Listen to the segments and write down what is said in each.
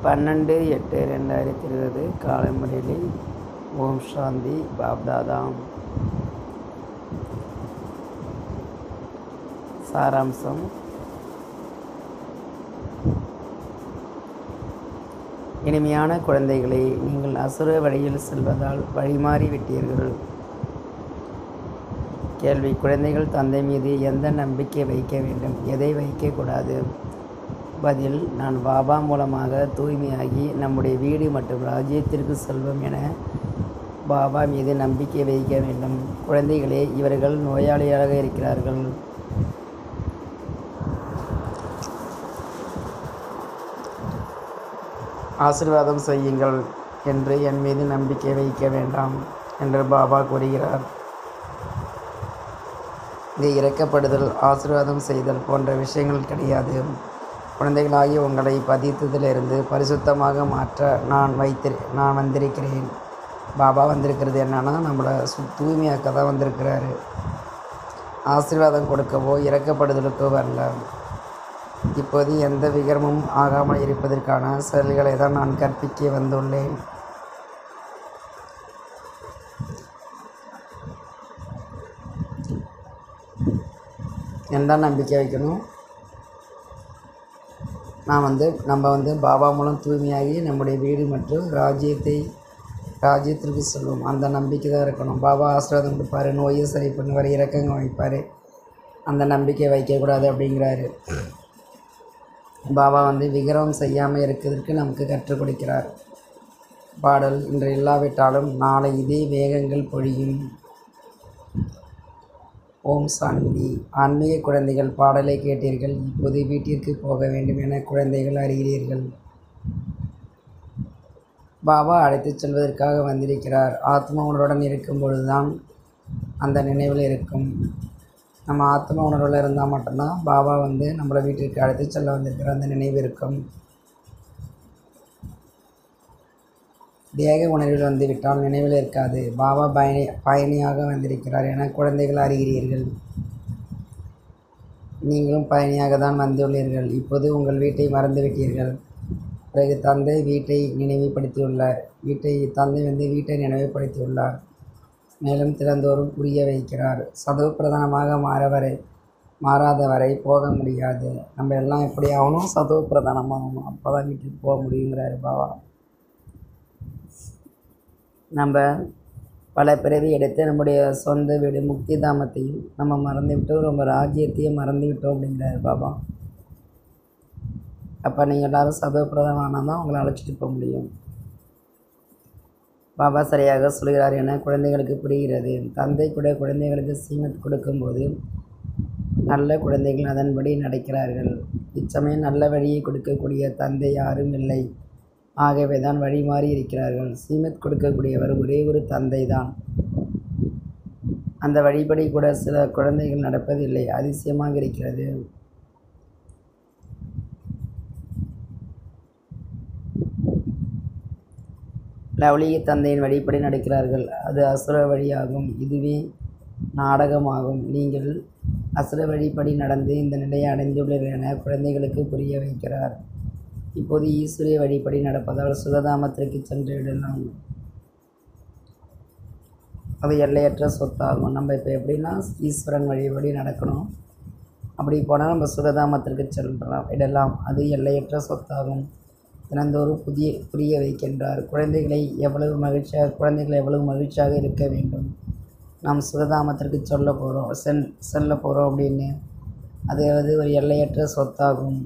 பன்னெண்டு எட்டு ரெண்டாயிரத்தி இருபது காலை முறையில் ஓம் சாந்தி பாப்தாதாம் சாராம்சம் இனிமையான குழந்தைகளே நீங்கள் அசுர வழியில் செல்வதால் வழிமாறி விட்டீர்கள் கேள்வி குழந்தைகள் தந்தை மீது எந்த நம்பிக்கை வைக்க வேண்டும் எதை வைக்கக்கூடாது பதில் நான் பாபா மூலமாக தூய்மையாகி நம்முடைய வீடு மற்றும் ராஜ்யத்திற்கு செல்வோம் என பாபா மீது நம்பிக்கை வைக்க வேண்டும் குழந்தைகளே இவர்கள் நோயாளியாக இருக்கிறார்கள் ஆசீர்வாதம் செய்யுங்கள் என்று என் மீது நம்பிக்கை வைக்க வேண்டாம் என்று பாபா கூறுகிறார் இங்கே இறக்கப்படுதல் ஆசீர்வாதம் செய்தல் போன்ற விஷயங்கள் கிடையாது குழந்தைகளாகி உங்களை பதித்ததிலிருந்து பரிசுத்தமாக மாற்ற நான் வைத்திரு நான் வந்திருக்கிறேன் பாபா வந்திருக்கிறது என்னன்னா நம்மளை சு தூய்மையாக்க தான் வந்திருக்கிறாரு ஆசீர்வாதம் கொடுக்கவோ இறக்கப்படுதலுக்கோ வரல இப்போது எந்த விகரமும் ஆகாமல் இருப்பதற்கான செயல்களை தான் நான் கற்பிக்க வந்துள்ளேன் என்ன நம்பிக்கை வைக்கணும் நான் வந்து நம்ம வந்து பாபா மூலம் தூய்மையாகி நம்முடைய வீடு மற்றும் ராஜ்யத்தை ராஜ்யத்திற்கு செல்வோம் அந்த நம்பிக்கை தான் இருக்கணும் பாபா ஆசீர்வாதம் கொடுப்பாரு நோயை சரி பண்ணுவார் இறக்கங்க வைப்பார் அந்த நம்பிக்கை வைக்கக்கூடாது அப்படிங்கிறாரு பாபா வந்து விக்கிரகம் செய்யாமல் இருக்கிறதுக்கு நமக்கு கற்றுக் கொடுக்கிறார் பாடல் இன்று இல்லாவிட்டாலும் நாளை இதே வேகங்கள் பொழியும் ஓம் சாந்தி ஆன்மீக குழந்தைகள் பாடலை கேட்டீர்கள் இப்போது வீட்டிற்கு போக வேண்டும் என குழந்தைகள் அறிகிறீர்கள் பாபா அழைத்துச் செல்வதற்காக வந்திருக்கிறார் ஆத்மா உணர்வுடன் இருக்கும் பொழுதுதான் அந்த நினைவில் இருக்கும் நம்ம ஆத்மா உணர்வில் இருந்தால் மட்டும்தான் பாபா வந்து நம்மளை வீட்டிற்கு அழைத்து செல்ல வந்திருக்கிற அந்த நினைவு இருக்கும் தேக உணர்வில் வந்து விட்டால் நினைவில் இருக்காது பாபா பயணி பயணியாக வந்திருக்கிறார் என குழந்தைகள் அறிகிறீர்கள் நீங்களும் பயணியாக தான் வந்துள்ளீர்கள் இப்போது உங்கள் வீட்டை மறந்துவிட்டீர்கள் பிறகு தந்தை வீட்டை நினைவுபடுத்தியுள்ளார் வீட்டை தந்தை வந்து வீட்டை நினைவுபடுத்தியுள்ளார் மேலும் திறந்தோறும் புரிய வைக்கிறார் சதவு பிரதானமாக மாற வரை மாறாத வரை போக முடியாது நம்ம எல்லாம் எப்படி ஆகணும் சதவு பிரதானமாகணும் அப்போ தான் வீட்டுக்கு போக முடியுங்கிறாரு பாபா நம்ம பல பிறவி எடுத்து நம்முடைய சொந்த வீடு முக்தி தாமத்தையும் நம்ம மறந்துவிட்டோம் நம்ம ராஜ்யத்தையும் மறந்து விட்டோம் அப்படிங்கிறாரு பாபா அப்போ நீங்கள் எல்லோரும் சதவ பிரதானம் தான் உங்களை அழைச்சிட்டு போக முடியும் பாபா சரியாக சொல்கிறார் என குழந்தைகளுக்கு புரிகிறது தந்தை கூட குழந்தைகளுக்கு சீமத் கொடுக்கும்போது நல்ல குழந்தைகள் அதன்படி நடக்கிறார்கள் இச்சமயம் நல்ல வழியை கொடுக்கக்கூடிய தந்தை யாரும் இல்லை ஆகவே தான் வழி மாறி இருக்கிறார்கள் சீமத் கொடுக்கக்கூடியவர் ஒரே ஒரு தந்தை தான் அந்த வழிபடி கூட சில குழந்தைகள் நடப்பதில்லை அதிசயமாக இருக்கிறது லவலிய தந்தையின் வழிப்படி நடக்கிறார்கள் அது அசுர வழியாகும் இதுவே நாடகமாகும் நீங்கள் அசுர வழிப்படி நடந்து இந்த நிலையை அடைந்துள்ளீர்கள் என குழந்தைகளுக்கு புரிய வைக்கிறார் இப்போது ஈஸ்வரிய வழிப்படி நடப்பதால் சுகதாமத்திற்கு சென்று விடலாம் அது எல்லையற்ற சொத்தாகும் நம்ம இப்போ எப்படின்னா ஈஸ்வரன் வழிபடி நடக்கணும் அப்படி போனால் நம்ம சுகதாமத்திற்கு செல்லலாம் விடலாம் அது எல்லையற்ற சொத்தாகும் தினந்தோறும் புதிய புரிய வைக்கின்றார் குழந்தைகளை எவ்வளவு மகிழ்ச்சியாக குழந்தைகள் எவ்வளவு மகிழ்ச்சியாக இருக்க வேண்டும் நாம் சுகதாமத்திற்கு சொல்ல போகிறோம் செல் செல்ல போகிறோம் அப்படின்னு அது வந்து ஒரு எல்லையற்ற சொத்தாகும்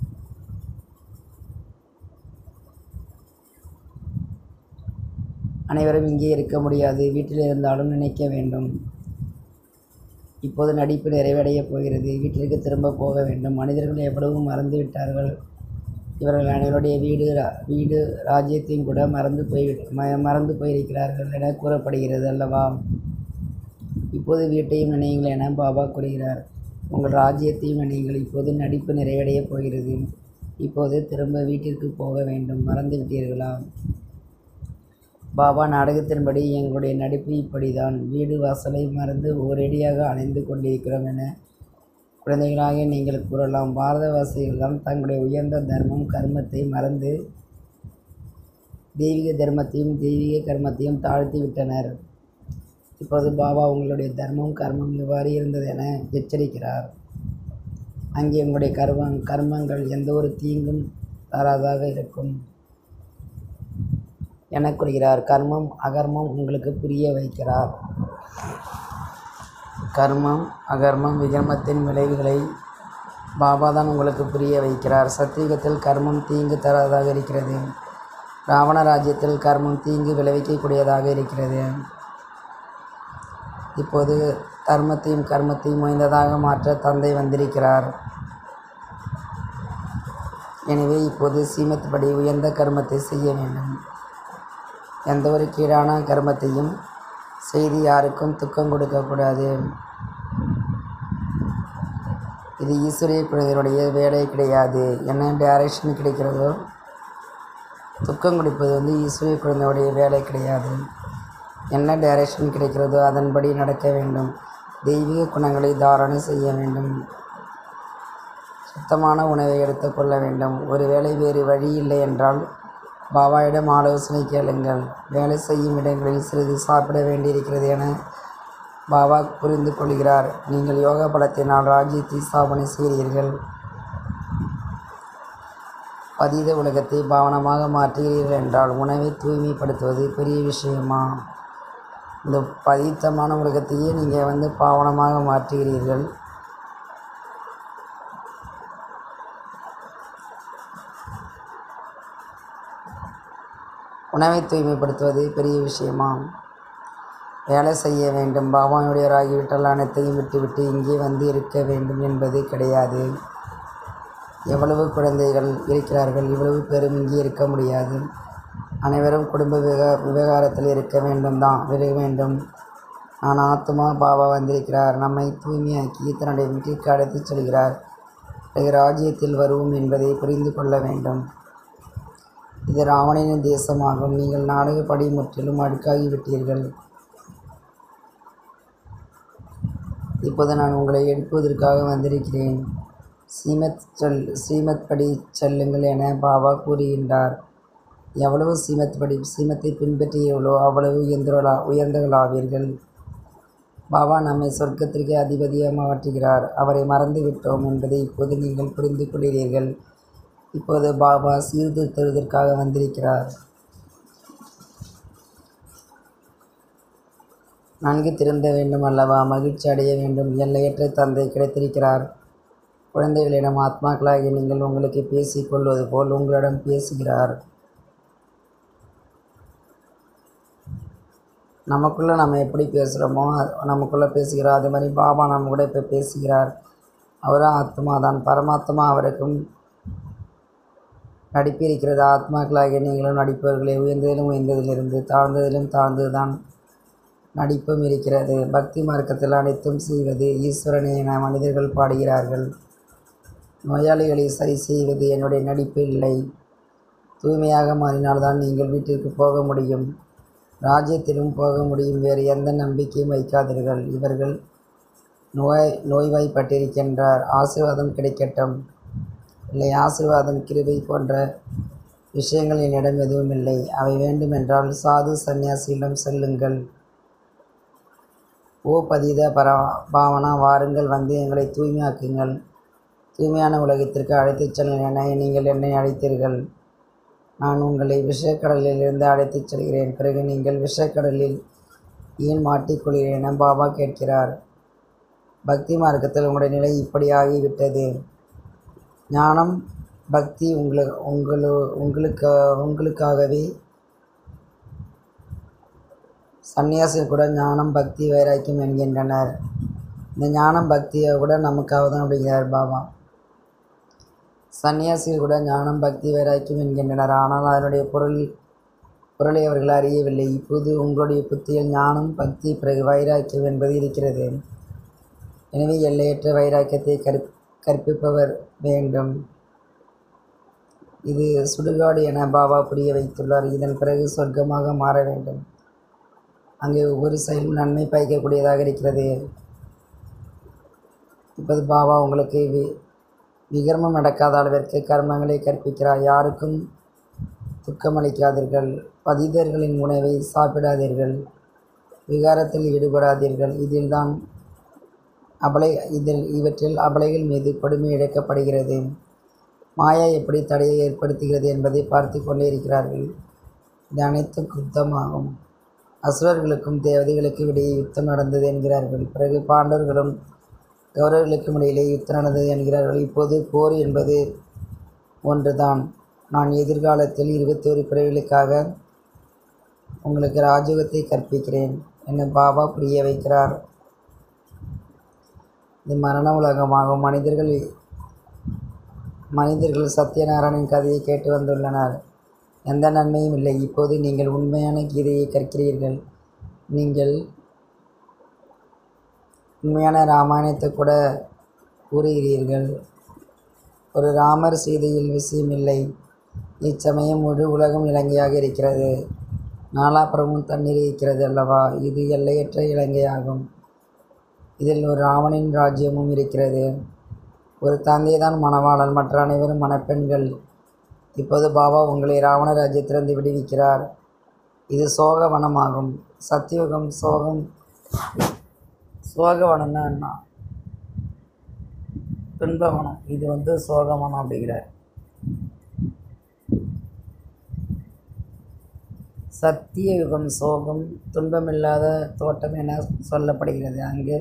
அனைவரும் இங்கே இருக்க முடியாது வீட்டில் இருந்தாலும் நினைக்க வேண்டும் இப்போது நடிப்பு நிறைவடையப் போகிறது வீட்டிற்கு திரும்ப போக வேண்டும் மனிதர்கள் எவ்வளவு மறந்து விட்டார்கள் இவர்கள் அனைவருடைய வீடு வீடு ராஜ்யத்தையும் கூட மறந்து போய் ம மறந்து போயிருக்கிறார்கள் என கூறப்படுகிறது அல்லவா இப்போது வீட்டையும் நினையுங்கள் என பாபா கூறுகிறார் உங்கள் ராஜ்யத்தையும் நினையுங்கள் இப்போது நடிப்பு நிறைவடையப் போகிறது இப்போது திரும்ப வீட்டிற்கு போக வேண்டும் மறந்து விட்டீர்களா பாபா நாடகத்தின்படி எங்களுடைய நடிப்பு இப்படிதான் வீடு வாசலை மறந்து ஒரேடியாக அணைந்து கொண்டிருக்கிறோம் என குழந்தைகளாக நீங்கள் கூறலாம் பாரதவாசிகள் தான் தங்களுடைய உயர்ந்த தர்மம் கர்மத்தை மறந்து தெய்வீக தர்மத்தையும் தெய்வீக கர்மத்தையும் தாழ்த்தி விட்டனர் இப்போது பாபா உங்களுடைய தர்மம் கர்மம் எவ்வாறு இருந்தது என எச்சரிக்கிறார் அங்கே உங்களுடைய கர்மம் கர்மங்கள் எந்த ஒரு தீங்கும் தராதாக இருக்கும் என கூறுகிறார் கர்மம் அகர்மம் உங்களுக்கு புரிய வைக்கிறார் கர்மம் அகர்மம் விகர்மத்தின் விளைவுகளை பாபா தான் உங்களுக்கு புரிய வைக்கிறார் சத்தியுகத்தில் கர்மம் தீங்கு தராதாக இருக்கிறது ராவண ராஜ்யத்தில் கர்மம் தீங்கு விளைவிக்கக்கூடியதாக இருக்கிறது இப்போது தர்மத்தையும் கர்மத்தையும் வாய்ந்ததாக மாற்ற தந்தை வந்திருக்கிறார் எனவே இப்போது சீமத் படி உயர்ந்த கர்மத்தை செய்ய வேண்டும் எந்த ஒரு கீழான கர்மத்தையும் செய்து யாருக்கும் துக்கம் கொடுக்கக்கூடாது இது ஈஸ்வரிய குழந்தைகளுடைய வேலை கிடையாது என்ன டைரக்ஷன் கிடைக்கிறதோ துக்கம் கொடுப்பது வந்து ஈஸ்வரிய குழந்தையுடைய வேலை கிடையாது என்ன டைரக்ஷன் கிடைக்கிறதோ அதன்படி நடக்க வேண்டும் தெய்வீக குணங்களை தாரணை செய்ய வேண்டும் சுத்தமான உணவை எடுத்துக்கொள்ள வேண்டும் ஒருவேளை வேறு வழி இல்லை என்றால் பாபாவிடம் ஆலோசனை கேளுங்கள் வேலை செய்யும் இடங்களில் சிறிது சாப்பிட வேண்டியிருக்கிறது என பாபா புரிந்து கொள்கிறார் நீங்கள் யோக பலத்தினால் ராஜ்யத்தை ஸ்தாபனை செய்கிறீர்கள் பதீத உலகத்தை பாவனமாக மாற்றுகிறீர்கள் என்றால் உணவை தூய்மைப்படுத்துவது பெரிய விஷயமா இந்த பதீத்தமான உலகத்தையே நீங்கள் வந்து பாவனமாக மாற்றுகிறீர்கள் உணவை தூய்மைப்படுத்துவது பெரிய விஷயமா வேலை செய்ய வேண்டும் பாபாவுடையவராகிவிட்டால் அனைத்தையும் விட்டுவிட்டு இங்கே வந்து இருக்க வேண்டும் என்பது கிடையாது எவ்வளவு குழந்தைகள் இருக்கிறார்கள் இவ்வளவு பேரும் இங்கே இருக்க முடியாது அனைவரும் குடும்ப விவகா விவகாரத்தில் இருக்க வேண்டும் தான் விலக வேண்டும் நான் ஆத்மா பாபா வந்திருக்கிறார் நம்மை தூய்மையாக்கி தன்னுடைய வீட்டிற்கு அழைத்துச் செல்கிறார் பிறகு ராஜ்யத்தில் வருவோம் என்பதை புரிந்து கொள்ள வேண்டும் இது ராவணனின் தேசமாகும் நீங்கள் நாடகப்படி முற்றிலும் அழுக்காகிவிட்டீர்கள் இப்போது நான் உங்களை எழுப்புவதற்காக வந்திருக்கிறேன் ஸ்ரீமத் சொல் ஸ்ரீமத் படி செல்லுங்கள் என பாபா கூறுகின்றார் எவ்வளவு ஸ்ரீமத் படி ஸ்ரீமத்தை பின்பற்றியவளோ அவ்வளவு உயர்ந்தவளா உயர்ந்தவளாவீர்கள் பாபா நம்மை சொர்க்கத்திற்கு அதிபதியாக மாற்றுகிறார் அவரை மறந்து விட்டோம் என்பதை இப்போது நீங்கள் புரிந்து கொள்கிறீர்கள் இப்போது பாபா சீர்திருத்துவதற்காக வந்திருக்கிறார் நன்கு திருந்த வேண்டும் அல்லவா மகிழ்ச்சி அடைய வேண்டும் எல்லையற்ற தந்தை கிடைத்திருக்கிறார் குழந்தைகளிடம் ஆத்மாக்களாகி நீங்கள் உங்களுக்கு பேசிக் கொள்வது போல் உங்களிடம் பேசுகிறார் நமக்குள்ளே நம்ம எப்படி பேசுகிறோமோ நமக்குள்ளே பேசுகிறோம் அதே மாதிரி பாபா நம்ம கூட இப்போ பேசுகிறார் அவரும் ஆத்மா தான் பரமாத்மா அவருக்கும் நடிப்பு இருக்கிறது ஆத்மாக்களாகிய நீங்களும் நடிப்பவர்களே உயர்ந்ததிலும் உயர்ந்ததிலிருந்து தாழ்ந்ததிலும் தாழ்ந்து தான் நடிப்பும் இருக்கிறது பக்தி மார்க்கத்தில் அனைத்தும் செய்வது ஈஸ்வரனே என மனிதர்கள் பாடுகிறார்கள் நோயாளிகளை சரி செய்வது என்னுடைய நடிப்பு இல்லை தூய்மையாக மாறினால்தான் நீங்கள் வீட்டிற்கு போக முடியும் ராஜ்யத்திலும் போக முடியும் வேறு எந்த நம்பிக்கையும் வைக்காதீர்கள் இவர்கள் நோய் நோய்வாய்ப்பட்டிருக்கின்றார் ஆசீர்வாதம் கிடைக்கட்டும் இல்லை ஆசீர்வாதம் கிருபை போன்ற விஷயங்கள் என்னிடம் எதுவும் இல்லை அவை வேண்டுமென்றால் சாது சந்நியாசியிடம் செல்லுங்கள் ஓ பதித பரா பாவனா வாருங்கள் வந்து எங்களை தூய்மையாக்குங்கள் தூய்மையான உலகத்திற்கு அழைத்துச் செல்லுங்கள் என நீங்கள் என்னை அழைத்தீர்கள் நான் உங்களை விஷக்கடலில் இருந்து அழைத்துச் செல்கிறேன் பிறகு நீங்கள் விஷக்கடலில் ஏன் மாட்டிக்கொள்கிறேன் என பாபா கேட்கிறார் பக்தி மார்க்கத்தில் உங்களுடைய நிலை இப்படி ஆகிவிட்டது ஞானம் பக்தி உங்களு உங்களு உங்களுக்கு உங்களுக்காகவே சந்நியாசிகள் கூட ஞானம் பக்தி வைராக்கியம் என்கின்றனர் இந்த ஞானம் பக்தியை கூட நமக்காக தான் அப்படிங்கிறார் பாபா சந்நியாசிகள் கூட ஞானம் பக்தி வைராக்கியம் என்கின்றனர் ஆனால் அதனுடைய பொருள் பொருளை அவர்கள் அறியவில்லை இப்போது உங்களுடைய புத்தியில் ஞானம் பக்தி பிறகு வைராக்கியம் என்பது இருக்கிறது எனவே எல்லையற்ற வைராக்கியத்தை கற் கற்பிப்பவர் வேண்டும் இது சுடுகாடு என பாபா புரிய வைத்துள்ளார் இதன் பிறகு சொர்க்கமாக மாற வேண்டும் அங்கே ஒவ்வொரு செயலும் நன்மை பயக்கக்கூடியதாக இருக்கிறது இப்போது பாபா உங்களுக்கு வி விகர்மம் நடக்காத அளவிற்கு கர்மங்களை கற்பிக்கிறார் யாருக்கும் துக்கமளிக்காதீர்கள் பதிதர்களின் உணவை சாப்பிடாதீர்கள் விகாரத்தில் ஈடுபடாதீர்கள் இதில்தான் அபலை இதில் இவற்றில் அபலைகள் மீது கொடுமை இழைக்கப்படுகிறது மாயா எப்படி தடையை ஏற்படுத்துகிறது என்பதை பார்த்து கொண்டே இருக்கிறார்கள் இது அனைத்தும் குப்தமாகும் அசுரர்களுக்கும் தேவதைகளுக்கும் இடையே யுத்தம் நடந்தது என்கிறார்கள் பிறகு பாண்டவர்களும் கௌரவர்களுக்கும் இடையிலே யுத்தம் நடந்தது என்கிறார்கள் இப்போது போர் என்பது ஒன்றுதான் நான் எதிர்காலத்தில் இருபத்தி ஒரு பிறவிகளுக்காக உங்களுக்கு ராஜயோகத்தை கற்பிக்கிறேன் என பாபா புரிய வைக்கிறார் இது மரண உலகமாகும் மனிதர்கள் மனிதர்கள் சத்யநாராயணன் கதையை கேட்டு வந்துள்ளனர் எந்த நன்மையும் இல்லை இப்போது நீங்கள் உண்மையான கீதையை கற்கிறீர்கள் நீங்கள் உண்மையான ராமாயணத்தை கூட கூறுகிறீர்கள் ஒரு ராமர் சீதையில் விஷயமில்லை இச்சமயம் முழு உலகம் இலங்கையாக இருக்கிறது நாலாப்புறமும் தண்ணீர் இருக்கிறது அல்லவா இது எல்லையற்ற இலங்கையாகும் இதில் ஒரு ராவணின் ராஜ்யமும் இருக்கிறது ஒரு தந்தை தான் மணவாளன் மற்ற அனைவரும் மணப்பெண்கள் இப்போது பாபா உங்களை ராவண ராஜ்யத்திலிருந்து விடுவிக்கிறார் இது சோகவனமாகும் சத்தியுகம் சோகம் சோகவனம்னா என்ன துன்பவனம் இது வந்து சோகவனம் அப்படிங்கிறார் சத்திய யுகம் சோகம் துன்பமில்லாத தோட்டம் என சொல்லப்படுகிறது அங்கு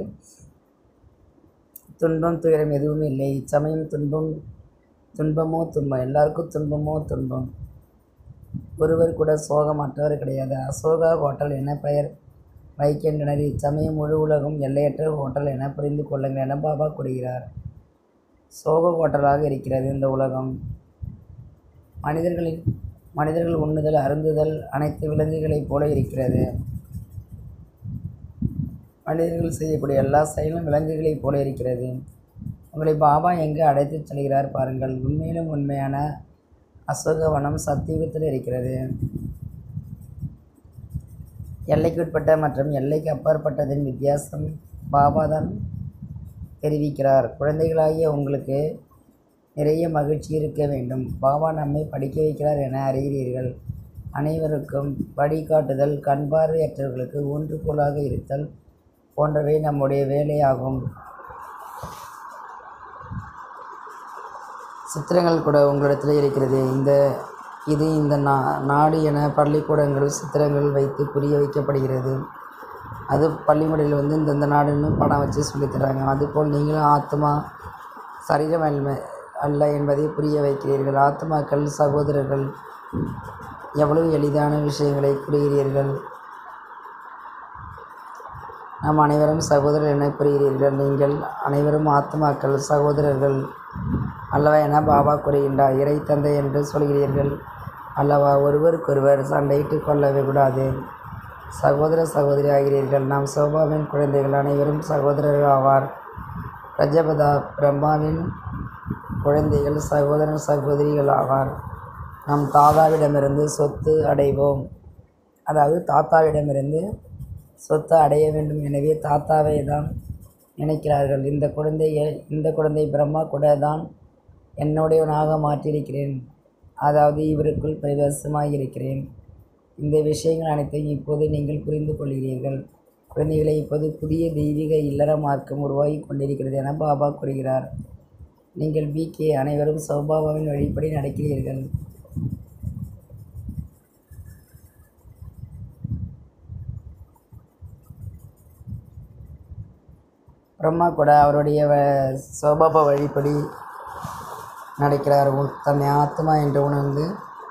துன்பம் துயரம் எதுவும் இல்லை இச்சமயம் துன்பம் துன்பமோ துன்பம் எல்லாருக்கும் துன்பமோ துன்பம் ஒருவர் கூட சோகமற்றவர் கிடையாது அசோகா ஹோட்டல் என பெயர் வைக்கின்றனர் இச்சமயம் முழு உலகம் எல்லையற்ற ஹோட்டல் என புரிந்து கொள்ளுங்கள் என பாபா கூறுகிறார் சோக ஹோட்டலாக இருக்கிறது இந்த உலகம் மனிதர்களின் மனிதர்கள் உண்ணுதல் அருந்துதல் அனைத்து விலங்குகளைப் போல இருக்கிறது மனிதர்கள் செய்யக்கூடிய எல்லா செயலும் விலங்குகளைப் போல இருக்கிறது உங்களை பாபா எங்கு அழைத்துச் செல்கிறார் பாருங்கள் உண்மையிலும் உண்மையான அசோகவனம் சத்தியுகத்தில் இருக்கிறது எல்லைக்குட்பட்ட மற்றும் எல்லைக்கு அப்பாற்பட்டதின் வித்தியாசம் பாபா தான் தெரிவிக்கிறார் குழந்தைகளாகிய உங்களுக்கு நிறைய மகிழ்ச்சி இருக்க வேண்டும் பாபா நம்மை படிக்க வைக்கிறார் என அறிகிறீர்கள் அனைவருக்கும் வழிகாட்டுதல் கண் பார்வையற்றவர்களுக்கு ஊன்றுகோலாக இருத்தல் போன்றவை நம்முடைய வேலையாகும் சித்திரங்கள் கூட உங்களிடத்தில் இருக்கிறது இந்த இது இந்த நா நாடு என பள்ளிக்கூடங்கள் சித்திரங்கள் வைத்து புரிய வைக்கப்படுகிறது அது பள்ளிக்கூடத்தில் வந்து இந்தந்த நாடுன்னு படம் வச்சு சொல்லித்தராங்க அதுபோல் நீங்களும் ஆத்மா சரீரம் அல்ல அல்ல என்பதை புரிய வைக்கிறீர்கள் ஆத்மாக்கள் சகோதரர்கள் எவ்வளவு எளிதான விஷயங்களை கூறுகிறீர்கள் நாம் அனைவரும் சகோதரர் என புரிகிறீர்கள் நீங்கள் அனைவரும் ஆத்மாக்கள் சகோதரர்கள் அல்லவா என பாபா கூறுகின்றார் இறை தந்தை என்று சொல்கிறீர்கள் அல்லவா ஒருவருக்கொருவர் சண்டையிட்டு கொள்ளவே கூடாது சகோதர சகோதரி ஆகிறீர்கள் நாம் சோபாவின் குழந்தைகள் அனைவரும் சகோதரர்கள் ஆவார் பிரஜபதா பிரம்மாவின் குழந்தைகள் சகோதரன் சகோதரிகள் ஆவார் நம் தாதாவிடமிருந்து சொத்து அடைவோம் அதாவது தாத்தாவிடமிருந்து சொத்து அடைய வேண்டும் எனவே தாத்தாவை தான் நினைக்கிறார்கள் இந்த குழந்தையை இந்த குழந்தை பிரம்மா கூட தான் என்னுடையவனாக மாற்றியிருக்கிறேன் அதாவது இவருக்குள் பிரவேசமாக இருக்கிறேன் இந்த விஷயங்கள் அனைத்தையும் இப்போது நீங்கள் புரிந்து கொள்கிறீர்கள் குழந்தைகளை இப்போது புதிய தெய்வீக இல்லற மார்க்கம் உருவாகி கொண்டிருக்கிறது என பாபா கூறுகிறார் நீங்கள் பிகே அனைவரும் சௌபாபாவின் வழிப்படி நடக்கிறீர்கள் பிரம்மா கூட அவருடைய வ- சௌபாப வழிப்படி நடக்கிறார் உன் தன்னை ஆத்மா என்று உணர்ந்து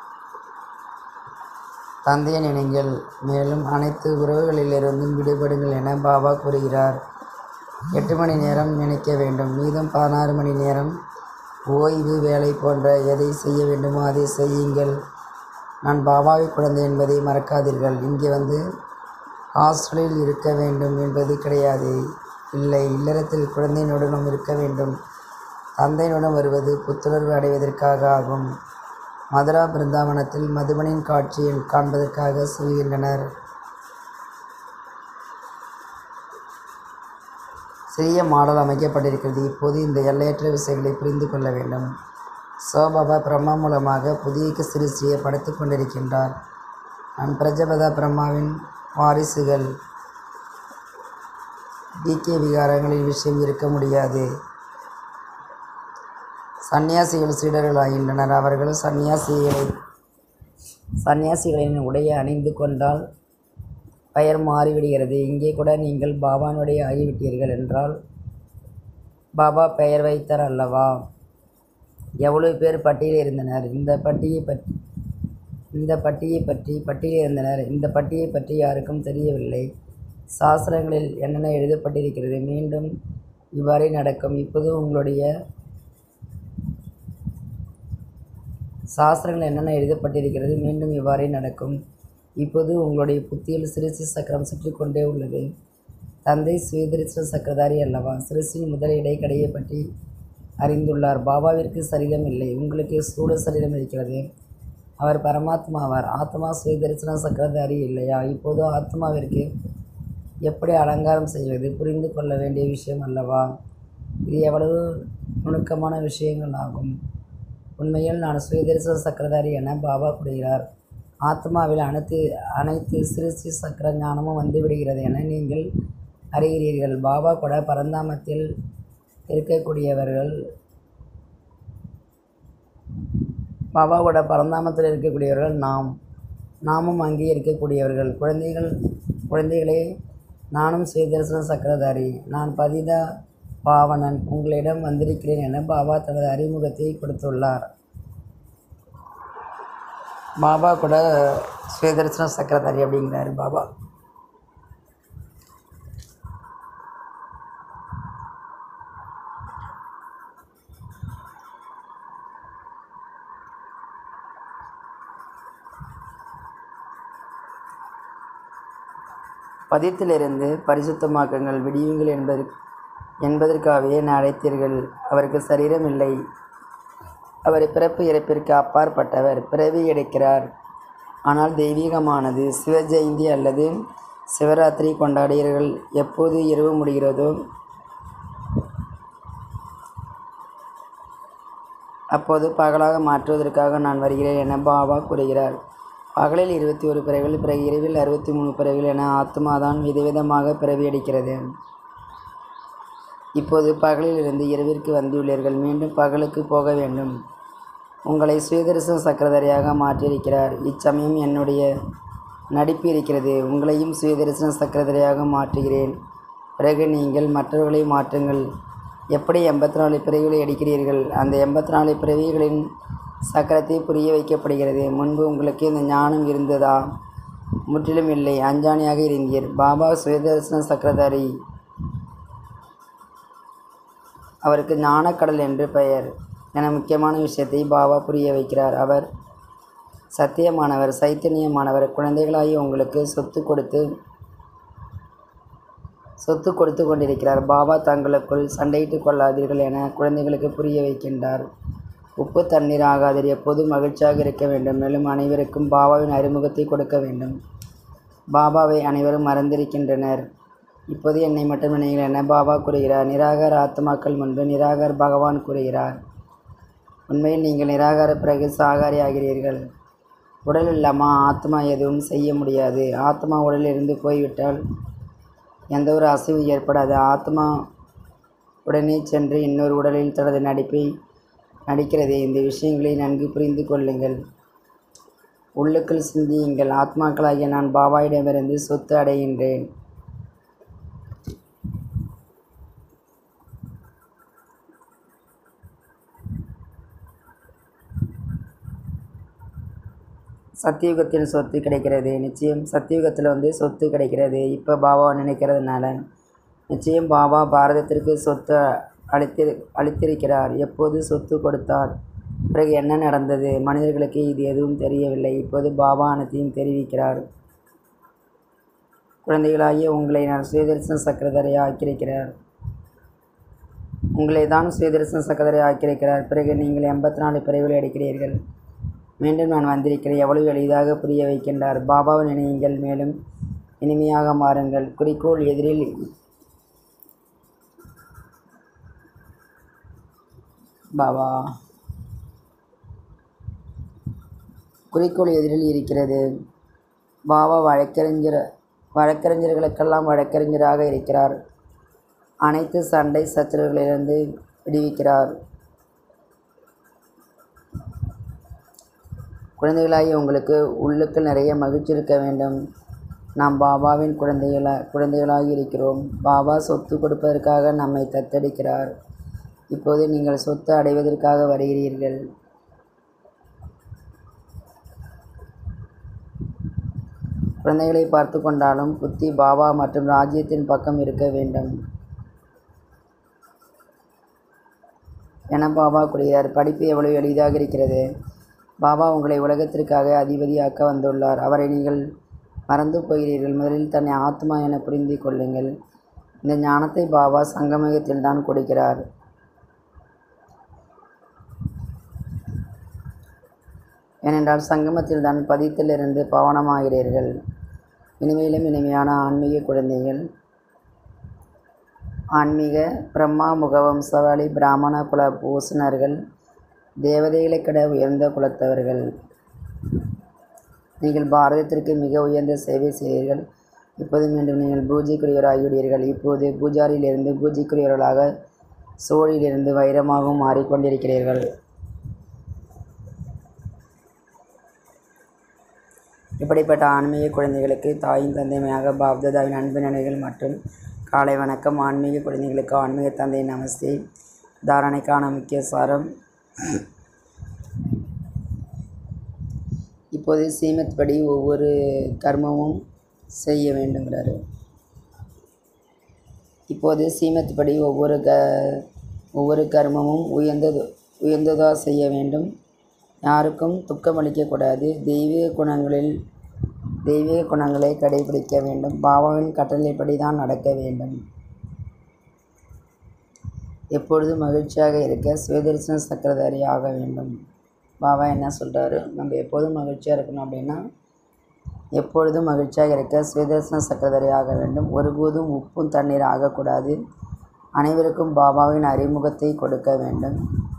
தந்தையை நினைங்கள் மேலும் அனைத்து உறவுகளிலிருந்தும் விடுபடுங்கள் என பாபா கூறுகிறார் எட்டு மணி நேரம் நினைக்க வேண்டும் மீதம் பதினாறு மணி நேரம் ஓய்வு வேலை போன்ற எதை செய்ய வேண்டுமோ அதை செய்யுங்கள் நான் பாபாவை குழந்தை என்பதை மறக்காதீர்கள் இங்கே வந்து ஹாஸ்டலில் இருக்க வேண்டும் என்பது கிடையாது இல்லை இல்லறத்தில் குழந்தையினுடனும் இருக்க வேண்டும் தந்தையினுடன் வருவது புத்துணர்வு அடைவதற்காக ஆகும் மதுரா பிருந்தாவனத்தில் மதுபனின் காட்சியை காண்பதற்காக செல்கின்றனர் சிறிய மாடல் அமைக்கப்பட்டிருக்கிறது இப்போது இந்த எல்லையற்ற விஷயங்களை புரிந்து கொள்ள வேண்டும் சோபாபா பிரம்மா மூலமாக புதிய சிருஷ்டியை படைத்து கொண்டிருக்கின்றார் நான் பிரஜபத பிரம்மாவின் வாரிசுகள் டிகே விகாரங்களில் விஷயம் இருக்க முடியாது சந்நியாசிகள் சீடர்களாகின்றனர் அவர்கள் சந்நியாசிகளை சந்நியாசிகளின் உடையை அணிந்து கொண்டால் பெயர் மாறிவிடுகிறது இங்கே கூட நீங்கள் பாபானுடைய ஆகிவிட்டீர்கள் என்றால் பாபா பெயர் வைத்தார் அல்லவா எவ்வளவு பேர் பட்டியலில் இருந்தனர் இந்த பட்டியை பற்றி இந்த பட்டியை பற்றி பட்டியலில் இருந்தனர் இந்த பட்டியை பற்றி யாருக்கும் தெரியவில்லை சாஸ்திரங்களில் என்னென்ன எழுதப்பட்டிருக்கிறது மீண்டும் இவ்வாறே நடக்கும் இப்போது உங்களுடைய சாஸ்திரங்கள் என்னென்ன எழுதப்பட்டிருக்கிறது மீண்டும் இவ்வாறே நடக்கும் இப்போது உங்களுடைய புத்தியில் சிறுசி சக்கரம் சுற்றி கொண்டே உள்ளது தந்தை சுயதிருஷ்ட சக்கரதாரி அல்லவா சிறுசின் முதல் இடைக்கடையை பற்றி அறிந்துள்ளார் பாபாவிற்கு சரீரம் இல்லை உங்களுக்கு ஸ்தூல சரீரம் இருக்கிறது அவர் பரமாத்மாவார் ஆத்மா சுயதரிசன சக்கரதாரி இல்லையா இப்போது ஆத்மாவிற்கு எப்படி அலங்காரம் செய்வது புரிந்து கொள்ள வேண்டிய விஷயம் அல்லவா இது எவ்வளவு நுணுக்கமான விஷயங்கள் ஆகும் உண்மையில் நான் சுயதரிசன சக்கரதாரி என பாபா கூறுகிறார் ஆத்மாவில் அனைத்து அனைத்து சிறுசி சக்கர ஞானமும் வந்து விடுகிறது என நீங்கள் அறிகிறீர்கள் பாபா கூட பரந்தாமத்தில் இருக்கக்கூடியவர்கள் பாபா கூட பரந்தாமத்தில் இருக்கக்கூடியவர்கள் நாம் நாமும் அங்கே இருக்கக்கூடியவர்கள் குழந்தைகள் குழந்தைகளே நானும் சுயதர்சன சக்கரதாரி நான் பதித பாவனன் உங்களிடம் வந்திருக்கிறேன் என பாபா தனது அறிமுகத்தை கொடுத்துள்ளார் பாபா கூட சுயதர்சன சக்கரதாரி அப்படிங்கிறாரு பாபா பதித்திலிருந்து பரிசுத்தமாக்குங்கள் விடியுங்கள் என்பது என்பதற்காகவே நான் அழைத்தீர்கள் அவருக்கு சரீரம் இல்லை அவர் பிறப்பு இறப்பிற்கு அப்பாற்பட்டவர் பிறவி எடுக்கிறார் ஆனால் தெய்வீகமானது சிவ ஜெயந்தி அல்லது சிவராத்திரி கொண்டாடியவர்கள் எப்போது இரவு முடிகிறதோ அப்போது பகலாக மாற்றுவதற்காக நான் வருகிறேன் என பாபா கூறுகிறார் பகலில் இருபத்தி ஒரு பிறவிகள் பிறகு இரவில் அறுபத்தி மூணு பிறவிகள் என ஆத்மாதான் விதவிதமாக பிறவி அடிக்கிறது இப்போது பகலில் இருந்து இரவிற்கு வந்துள்ளீர்கள் மீண்டும் பகலுக்கு போக வேண்டும் உங்களை சுயதரிசன சக்கரதாரியாக மாற்றியிருக்கிறார் இச்சமயம் என்னுடைய நடிப்பு இருக்கிறது உங்களையும் சுயதரிசன சக்கரதாரியாக மாற்றுகிறேன் பிறகு நீங்கள் மற்றவர்களை மாற்றுங்கள் எப்படி எண்பத்தி நாலு பிறவிகளை அடிக்கிறீர்கள் அந்த எண்பத்தி நாலு பிறவிகளின் சக்கரத்தை புரிய வைக்கப்படுகிறது முன்பு உங்களுக்கு இந்த ஞானம் இருந்ததா முற்றிலும் இல்லை அஞ்சானியாக இருந்தீர் பாபா சுயதர்சன சக்கரதாரி அவருக்கு ஞானக்கடல் என்று பெயர் என முக்கியமான விஷயத்தை பாபா புரிய வைக்கிறார் அவர் சத்தியமானவர் சைத்தன்யமானவர் குழந்தைகளாகி உங்களுக்கு சொத்து கொடுத்து சொத்து கொடுத்து கொண்டிருக்கிறார் பாபா தங்களுக்குள் சண்டையிட்டு கொள்ளாதீர்கள் என குழந்தைகளுக்கு புரிய வைக்கின்றார் உப்பு தண்ணீர் ஆகாதீர் எப்போதும் மகிழ்ச்சியாக இருக்க வேண்டும் மேலும் அனைவருக்கும் பாபாவின் அறிமுகத்தை கொடுக்க வேண்டும் பாபாவை அனைவரும் மறந்திருக்கின்றனர் இப்போது என்னை மட்டும் நினைங்கள் என பாபா கூறுகிறார் நிராகார ஆத்மாக்கள் முன்பு நிராகார் பகவான் கூறுகிறார் உண்மையில் நீங்கள் நிராகார பிறகு சாகாரி ஆகிறீர்கள் உடல் இல்லாமல் ஆத்மா எதுவும் செய்ய முடியாது ஆத்மா உடலிலிருந்து போய்விட்டால் எந்த ஒரு அசைவு ஏற்படாது ஆத்மா உடனே சென்று இன்னொரு உடலில் தனது நடிப்பை நடிக்கிறது இந்த விஷயங்களை நன்கு புரிந்து கொள்ளுங்கள் உள்ளுக்குள் சிந்தியுங்கள் ஆத்மாக்களாகிய நான் பாபாயிடமிருந்து சொத்து அடைகின்றேன் சத்தியுகத்தில் சொத்து கிடைக்கிறது நிச்சயம் சத்தியுகத்தில் வந்து சொத்து கிடைக்கிறது இப்போ பாபா நினைக்கிறதுனால நிச்சயம் பாபா பாரதத்திற்கு சொத்து அளித்தி அளித்திருக்கிறார் எப்போது சொத்து கொடுத்தார் பிறகு என்ன நடந்தது மனிதர்களுக்கு இது எதுவும் தெரியவில்லை இப்போது பாபா அனைத்தையும் தெரிவிக்கிறார் குழந்தைகளாகிய உங்களை நான் சுயதர்சன சக்கரதாரியாக ஆக்கியிருக்கிறார் உங்களை தான் சுயதர்சன சக்கரதாரி ஆக்கியிருக்கிறார் பிறகு நீங்கள் எண்பத்தி நாலு பிறவிகளை அடிக்கிறீர்கள் மீண்டும் நான் வந்திருக்கிறேன் எவ்வளவு எளிதாக புரிய வைக்கின்றார் பாபாவை நினையுங்கள் மேலும் இனிமையாக மாறுங்கள் குறிக்கோள் எதிரில் பாபா குறிக்கோள் எதிரில் இருக்கிறது பாபா வழக்கறிஞர் வழக்கறிஞர்களுக்கெல்லாம் வழக்கறிஞராக இருக்கிறார் அனைத்து சண்டை சச்சரவுகளிலிருந்து விடுவிக்கிறார் குழந்தைகளாகி உங்களுக்கு உள்ளுக்கு நிறைய மகிழ்ச்சி இருக்க வேண்டும் நாம் பாபாவின் குழந்தைகளா குழந்தைகளாகி இருக்கிறோம் பாபா சொத்து கொடுப்பதற்காக நம்மை தத்தெடுக்கிறார் இப்போது நீங்கள் சொத்து அடைவதற்காக வருகிறீர்கள் குழந்தைகளை பார்த்து கொண்டாலும் புத்தி பாபா மற்றும் ராஜ்யத்தின் பக்கம் இருக்க வேண்டும் என பாபா கூறுகிறார் படிப்பு எவ்வளவு எளிதாக இருக்கிறது பாபா உங்களை உலகத்திற்காக அதிபதியாக்க வந்துள்ளார் அவரை நீங்கள் மறந்து போகிறீர்கள் முதலில் தன்னை ஆத்மா என புரிந்து கொள்ளுங்கள் இந்த ஞானத்தை பாபா சங்கமயத்தில் தான் கொடுக்கிறார் ஏனென்றால் சங்கமத்தில் தான் பதித்திலிருந்து பாவனமாகிறீர்கள் இனிமையிலும் இனிமையான ஆன்மீக குழந்தைகள் ஆன்மீக பிரம்மா முகவம்சவாளி பிராமண குல பூசணர்கள் தேவதைகளை கிட உயர்ந்த குலத்தவர்கள் நீங்கள் பாரதத்திற்கு மிக உயர்ந்த சேவை செய்தீர்கள் இப்போது மீண்டும் நீங்கள் பூஜைக்குரியவராகிவிடுவீர்கள் இப்போது பூஜாரியிலிருந்து பூஜைக்குரியவர்களாக சோழிலிருந்து வைரமாகவும் மாறிக்கொண்டிருக்கிறீர்கள் இப்படிப்பட்ட ஆன்மீக குழந்தைகளுக்கு தாயின் தந்தைமையாக பாப்தாதாவின் அன்பு நினைவுகள் மற்றும் காலை வணக்கம் ஆன்மீக குழந்தைகளுக்கு ஆன்மீக தந்தை நமஸ்தே தாரணைக்கான முக்கிய சாரம் இப்போது சீமத் படி ஒவ்வொரு கர்மமும் செய்ய வேண்டுங்கிறாரு இப்போது சீமத் படி ஒவ்வொரு க ஒவ்வொரு கர்மமும் உயர்ந்தது உயர்ந்ததாக செய்ய வேண்டும் யாருக்கும் துக்கம் அளிக்கக்கூடாது தெய்வீக குணங்களில் தெய்வீக குணங்களை கடைபிடிக்க வேண்டும் பாபாவின் கட்டளைப்படி தான் நடக்க வேண்டும் எப்பொழுதும் மகிழ்ச்சியாக இருக்க சுயதர்சன சக்கரதாரி ஆக வேண்டும் பாபா என்ன சொல்கிறாரு நம்ம எப்போதும் மகிழ்ச்சியாக இருக்கணும் அப்படின்னா எப்பொழுதும் மகிழ்ச்சியாக இருக்க சுயதர்சன சக்கரதாரி ஆக வேண்டும் ஒருபோதும் உப்பும் தண்ணீர் ஆகக்கூடாது அனைவருக்கும் பாபாவின் அறிமுகத்தை கொடுக்க வேண்டும்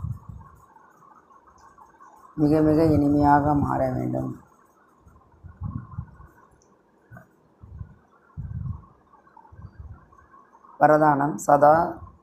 மிக மிக இனிமையாக மாற வேண்டும் வரதானம் சதா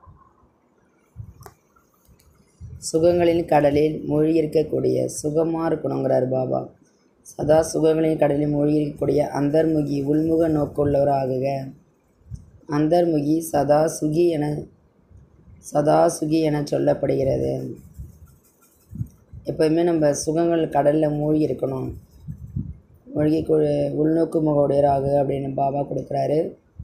சுகங்களின் கடலில் மூழ்கியிருக்கக்கூடிய சுகமாக இருக்கணுங்கிறார் பாபா சதா சுகங்களின் கடலில் மூழ்கியிருக்கக்கூடிய அந்தர்முகி உள்முக நோக்குள்ளவராகுக அந்தர்முகி சதா சுகி என சதா சுகி என சொல்லப்படுகிறது எப்போதுமே நம்ம சுகங்கள் கடலில் மூழ்கி இருக்கணும் மூழ்கி உள்நோக்கு முகவுடையராக அப்படின்னு பாபா கொடுக்குறாரு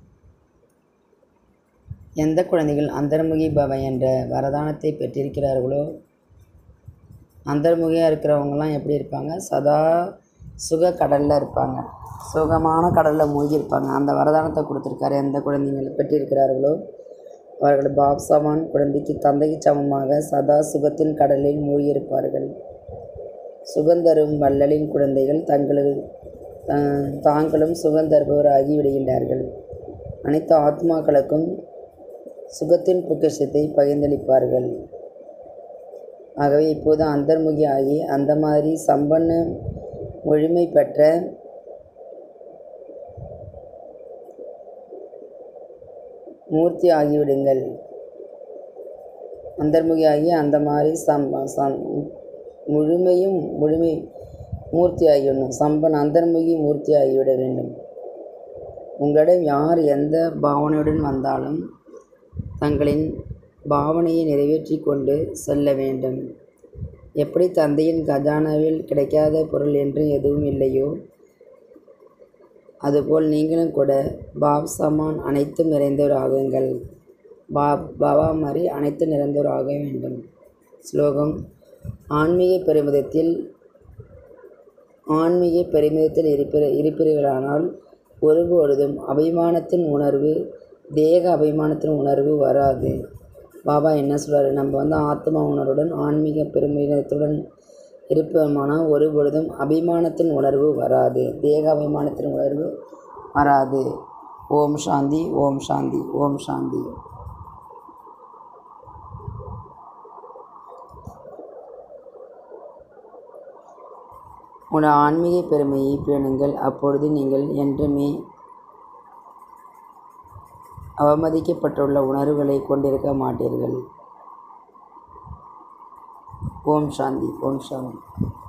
எந்த குழந்தைகள் அந்தர்முகி பவ என்ற வரதானத்தை பெற்றிருக்கிறார்களோ அந்தர்முகியாக இருக்கிறவங்கலாம் எப்படி இருப்பாங்க சதா சுக கடலில் இருப்பாங்க சுகமான கடலில் மூழ்கி இருப்பாங்க அந்த வரதானத்தை கொடுத்துருக்காரு எந்த குழந்தைகள் பெற்றிருக்கிறார்களோ அவர்கள் பாப்சமான் குழந்தைக்கு தந்தைக்கு சமமாக சதா சுகத்தின் கடலில் மூழ்கியிருப்பார்கள் சுகந்தரும் வள்ளலின் குழந்தைகள் தங்களது தாங்களும் சுகந்தருபவராகி விடுகின்றார்கள் அனைத்து ஆத்மாக்களுக்கும் சுகத்தின் பொக்கிஷத்தை பகிர்ந்தளிப்பார்கள் ஆகவே இப்போது அந்தர்முகி ஆகி அந்த மாதிரி சம்பன்ன முழுமை பெற்ற மூர்த்தி ஆகிவிடுங்கள் அந்தர்முகியாகி அந்த மாதிரி சம் சம் முழுமையும் முழுமை மூர்த்தி ஆகிவிடணும் சம்பன் அந்தர்முகி மூர்த்தி ஆகிவிட வேண்டும் உங்களிடம் யார் எந்த பாவனையுடன் வந்தாலும் தங்களின் பாவனையை நிறைவேற்றி கொண்டு செல்ல வேண்டும் எப்படி தந்தையின் கஜானாவில் கிடைக்காத பொருள் என்று எதுவும் இல்லையோ அதுபோல் நீங்களும் கூட பாப் சமான் அனைத்தும் நிறைந்தவர் ஆகுங்கள் பாப் பாபா மாதிரி அனைத்து நிறைந்தவர் ஆக வேண்டும் ஸ்லோகம் ஆன்மீக பெருமிதத்தில் ஆன்மீக பெருமிதத்தில் இருப்பிற இருப்பீர்களானால் ஒருபொழுதும் அபிமானத்தின் உணர்வு தேக அபிமானத்தின் உணர்வு வராது பாபா என்ன சொல்கிறாரு நம்ம வந்து ஆத்மா உணர்வுடன் ஆன்மீக பெருமிதத்துடன் இருப்போமானால் ஒரு பொழுதும் அபிமானத்தின் உணர்வு வராது தேக அபிமானத்தின் உணர்வு வராது ஓம் சாந்தி ஓம் சாந்தி ஓம் சாந்தி உங்களோட ஆன்மீக பெருமையை பேணுங்கள் அப்பொழுது நீங்கள் என்றுமே அவமதிக்கப்பட்டுள்ள உணர்வுகளை கொண்டிருக்க மாட்டீர்கள் ஓம் சாந்தி ஓம் சாந்தி